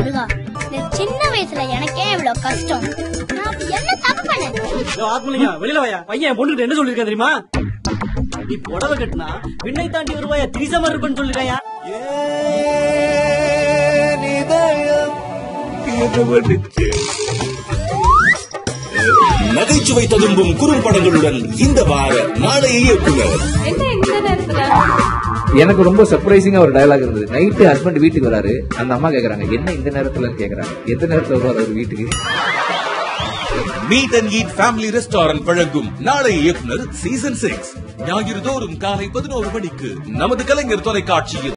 முருகா இந்த சின்ன வயசுல எனக்கே இவ்வளவு கஷ்டம் நான் அப்படி என்ன தப்பு பண்ணேன் ஆத்மலிங்க வெளியில வாயா பையன் என் பொண்ணுகிட்ட என்ன சொல்லிருக்கேன் தெரியுமா நீ புடவை கட்டினா விண்ணை தாண்டி வருவாயா திரிசமா இருப்பேன்னு சொல்லிருக்காயா நகைச்சுவை ததும்பும் குறும்படங்களுடன் இந்த வார நாளைய இயக்குனர் என்ன இந்த நேரத்துல எனக்கு ரொம்ப சர்ப்ரைசிங்கா ஒரு டயலாக் இருந்தது நைட்டு ஹஸ்பண்ட் வீட்டுக்கு வராரு அந்த அம்மா கேக்குறாங்க என்ன இந்த நேரத்துல கேக்குறாங்க எந்த நேரத்துல வருவார் அவர் வீட்டுக்கு meet and eat family restaurant வழங்கும் நாளைய இயக்குனர் சீசன் சிக்ஸ் ஞாயிறு தோறும் காலை பதினோரு மணிக்கு நமது கலைஞர் தொலைக்காட்சியில்